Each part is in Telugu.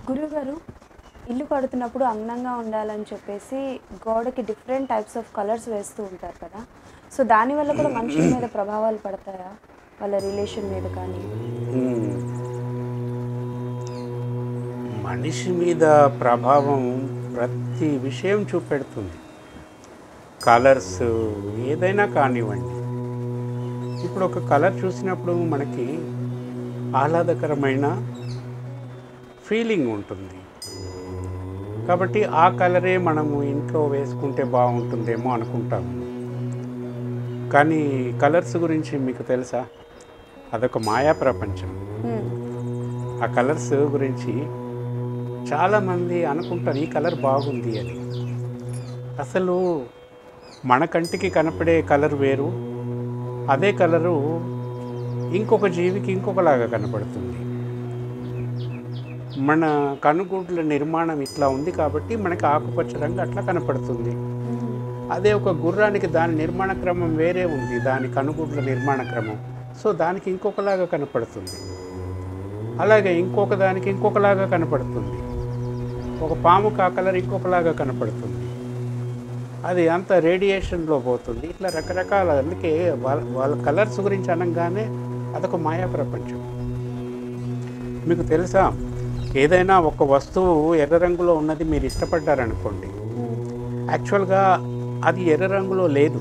గురుగారు ఇల్లు కడుతున్నప్పుడు అందంగా ఉండాలని చెప్పేసి గోడకి డిఫరెంట్ టైప్స్ ఆఫ్ కలర్స్ వేస్తూ ఉంటారు కదా సో దానివల్ల కూడా మనుషుల మీద ప్రభావాలు పడతాయా వాళ్ళ రిలేషన్ మీద కానీ మ్మ్. మనిషి మీద ప్రభావం ప్రతి విషయం చూపెడుతుంది కలర్స్ ఏదైనా కానివ్వండి ఇప్పుడు ఒక కలర్ చూసినప్పుడు మనకి ఆహ్లాదకరమైన ఫీలింగ్ ఉంటుంది కాబట్టి ఆ కలరే మనము ఇంట్లో వేసుకుంటే బాగుంటుందేమో అనుకుంటాము కానీ కలర్స్ గురించి మీకు తెలుసా అదొక మాయా ప్రపంచం మ్మ్. ఆ కలర్స్ గురించి చాలామంది అనుకుంటారు ఈ కలర్ బాగుంది అని అసలు మన కంటికి కనపడే కలర్ వేరు అదే కలరు ఇంకొక జీవికి ఇంకొకలాగా కనపడుతుంది మన కనుగుడ్ల నిర్మాణం ఇట్లా ఉంది కాబట్టి మనకి ఆకుపచ్చ రంగు అట్లా కనపడుతుంది మ్మ్. అదే ఒక గుర్రానికి దాని నిర్మాణ క్రమం వేరే ఉంది దాని కనుగుడ్ల నిర్మాణ క్రమం సో దానికి ఇంకొకలాగా కనపడుతుంది అలాగే ఇంకొక దానికి ఇంకొకలాగా కనపడుతుంది ఒక పాముకు ఆ కలర్ ఇంకొకలాగా కనపడుతుంది అది అంత రేడియేషన్లో పోతుంది ఇట్లా రకరకాల అందుకే వాళ్ళ వాళ్ళ కలర్స్ గురించి అనగానే అదొక మాయా ప్రపంచం మీకు తెలుసా ఏదైనా ఒక వస్తువు ఎర్ర రంగులో ఉన్నది మీరు ఇష్టపడ్డారనుకోండి మ్మ్. యాక్చువల్గా అది ఎర్ర రంగులో లేదు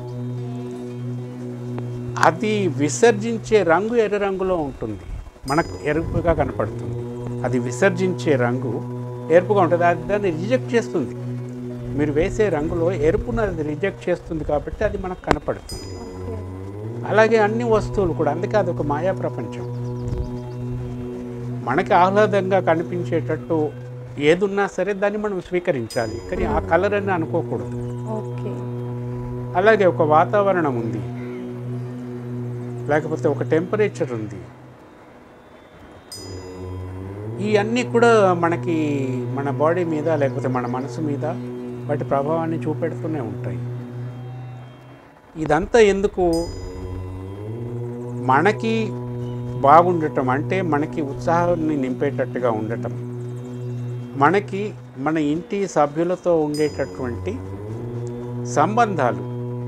అది విసర్జించే రంగు ఎర్ర రంగులో ఉంటుంది మనకు ఎరుపుగా కనపడుతుంది అది విసర్జించే రంగు ఎరుపుగా ఉంటుంది అది దాన్ని రిజెక్ట్ చేస్తుంది మీరు వేసే రంగులో ఎరుపును అది రిజెక్ట్ చేస్తుంది కాబట్టి అది మనకు కనపడుతుంది ఓకే. అలాగే అన్ని వస్తువులు కూడా అందుకే అది ఒక మాయా ప్రపంచం మనకి ఆహ్లాదంగా కనిపించేటట్టు ఏదున్నా సరే దాన్ని మనం స్వీకరించాలి కానీ ఆ కలర్ అని అనుకోకూడదు ఓకే అలాగే ఒక వాతావరణం ఉంది లేకపోతే ఒక టెంపరేచర్ ఉంది ఈ అన్నీ కూడా మనకి మన బాడీ మీద లేకపోతే మన మనసు మీద వాటి ప్రభావాన్ని చూపెడుతూనే ఉంటాయి ఇదంతా ఎందుకు మనకి బాగుండటం అంటే మనకి ఉత్సాహాన్ని నింపేటట్టుగా ఉండటం మనకి మన ఇంటి సభ్యులతో ఉండేటటువంటి సంబంధాలు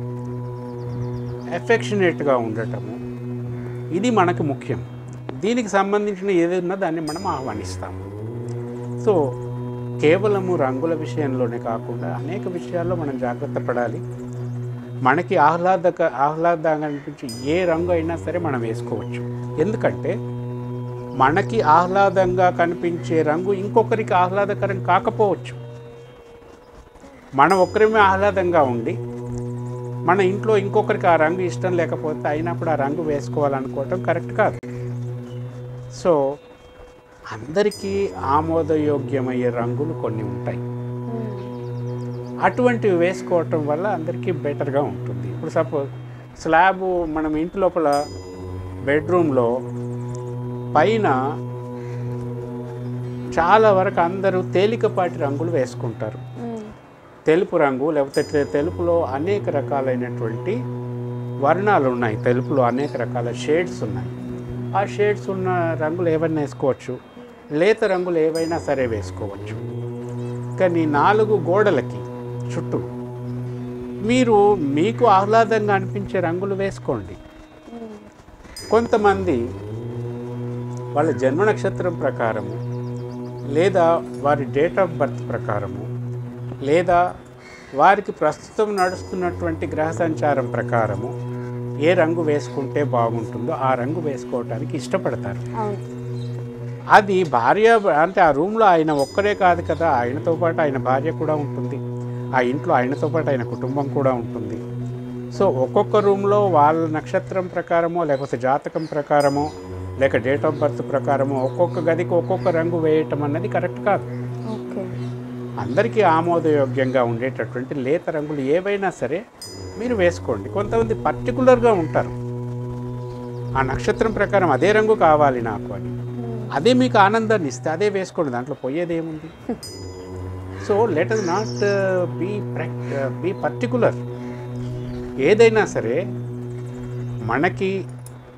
ఎఫెక్షనేట్గా ఉండటము ఇది మనకు ముఖ్యం దీనికి సంబంధించిన ఏదైనా దాన్ని మనం ఆహ్వానిస్తాం సో కేవలము రంగుల విషయంలోనే కాకుండా అనేక విషయాల్లో మనం జాగ్రత్త పడాలి మనకి ఆహ్లాదక ఆహ్లాదంగా అనిపించే ఏ రంగు అయినా సరే మనం వేసుకోవచ్చు ఎందుకంటే మనకి ఆహ్లాదంగా కనిపించే రంగు ఇంకొకరికి ఆహ్లాదకరం కాకపోవచ్చు మనం ఒక్కరిమే ఆహ్లాదంగా ఉండి మన ఇంట్లో ఇంకొకరికి ఆ రంగు ఇష్టం లేకపోతే అయినప్పుడు ఆ రంగు వేసుకోవాలనుకోవటం కరెక్ట్ కాదు సో అందరికీ ఆమోదయోగ్యమయ్యే రంగులు కొన్ని ఉంటాయి మ్మ్. అటువంటివి వేసుకోవటం వల్ల అందరికీ బెటర్గా ఉంటుంది ఇప్పుడు సపోజ్ స్లాబ్ మనం ఇంటి లోపల బెడ్రూమ్లో పైన చాలా వరకు అందరూ తేలికపాటి రంగులు వేసుకుంటారు మ్మ్. తెలుపు రంగు లేకపోతే తె- తెలుపులో అనేక రకాలైనటువంటి వర్ణాలు ఉన్నాయి తెలుపులో అనేక రకాల షేడ్స్ ఉన్నాయి ఆ షేడ్స్ ఉన్న రంగులు ఏవైనా వేసుకోవచ్చు లేత రంగులు ఏవైనా సరే వేసుకోవచ్చు కానీ నాలుగు గోడలకి చుట్టూ మీరు మీకు ఆహ్లాదంగా అనిపించే రంగులు వేసుకోండి మ్మ్. కొంతమంది వాళ్ళ జన్మ నక్షత్రం ప్రకారము లేదా వారి డేట్ ఆఫ్ బర్త్ ప్రకారము లేదా వారికి ప్రస్తుతం నడుస్తున్నటువంటి గ్రహ సంచారం ప్రకారము ఏ రంగు వేసుకుంటే బాగుంటుందో ఆ రంగు వేసుకోవటానికి ఇష్టపడతారు అవును అది భార్య అంటే ఆ రూమ్లో ఆయన ఒక్కరే కాదు కదా ఆయనతో పాటు ఆయన భార్య కూడా ఉంటుంది ఆ ఇంట్లో ఆయనతో పాటు ఆయన కుటుంబం కూడా ఉంటుంది సో ఒక్కొక్క రూమ్లో వాళ్ళ నక్షత్రం ప్రకారమో లేకపోతే జాతకం ప్రకారమో లేక డేట్ ఆఫ్ బర్త్ ప్రకారమో ఒక్కొక్క గదికి ఒక్కొక్క రంగు వేయటం అన్నది కరెక్ట్ కాదు ఓకే అందరికీ ఆమోదయోగ్యంగా ఉండేటటువంటి లేత రంగులు ఏవైనా సరే మీరు వేసుకోండి కొంతమంది పర్టికులర్గా ఉంటారు ఆ నక్షత్రం ప్రకారం అదే రంగు కావాలి నాకు అని మ్మ్. అదే మీకు ఆనందాన్ని ఇస్తే అదే వేసుకోండి దాంట్లో పోయేది ఏముంది so let us not be be particular ఏదైనా సరే మనకి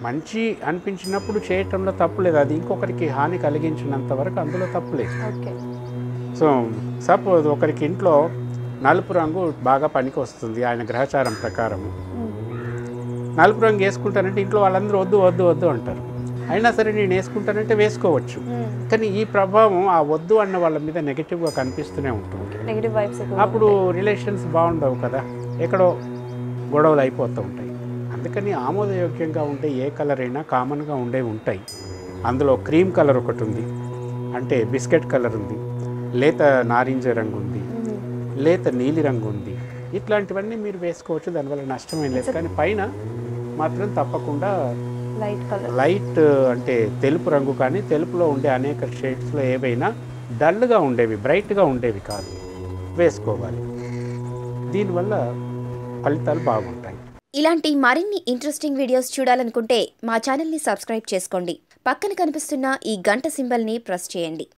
మంచి అనిపించినప్పుడు చేయటంలో తప్పు లేదు అది ఇంకొకరికి హాని కలిగించినంత వరకు అందులో తప్పు లేదు ఓకే సో సపోజ్ ఒకరికి ఇంట్లో నలుపు రంగు బాగా పనికి వస్తుంది ఆయన గ్రహచారం ప్రకారం నలుపు రంగు వేసుకుంటానంటే ఇంట్లో వాళ్ళందరూ వద్దు వద్దు వద్దు అంటారు అయినా సరే నేను వేసుకుంటానంటే వేసుకోవచ్చు కానీ ఈ ప్రభావం ఆ వద్దు అన్న వాళ్ళ మీద నెగిటివ్గా కనిపిస్తూనే ఉంటుంది నెగిటివ్ వైబ్స్ అప్పుడు రిలేషన్స్ బాగుండవు కదా ఎక్కడో గొడవలు అయిపోతూ ఉంటాయి అందుకని ఆమోదయోగ్యంగా ఉండే ఏ కలర్ అయినా కామన్గా ఉండేవి ఉంటాయి అందులో క్రీమ్ కలర్ ఒకటి ఉంది అంటే బిస్కెట్ కలర్ ఉంది లేత నారింజ రంగు ఉంది లేత నీలి రంగు ఉంది ఇట్లాంటివన్నీ మీరు వేసుకోవచ్చు దానివల్ల నష్టమేం లేదు కానీ పైన మాత్రం తప్పకుండా లైట్ కలర్ లైట్ అంటే తెలుపు రంగు కానీ తెలుపులో ఉండే అనేక షేడ్స్లో ఏవైనా డల్గా ఉండేవి బ్రైట్గా ఉండేవి కాదు వేసుకోవాలి దీనివల్ల ఫలితాలు బాగుంటాయి ఇలాంటి మరిన్ని ఇంట్రెస్టింగ్ వీడియోస్ చూడాలనుకుంటే మా ఛానల్ని సబ్స్క్రైబ్ చేసుకోండి పక్కన కనిపిస్తున్న ఈ గంట సింబల్ని ప్రెస్ చేయండి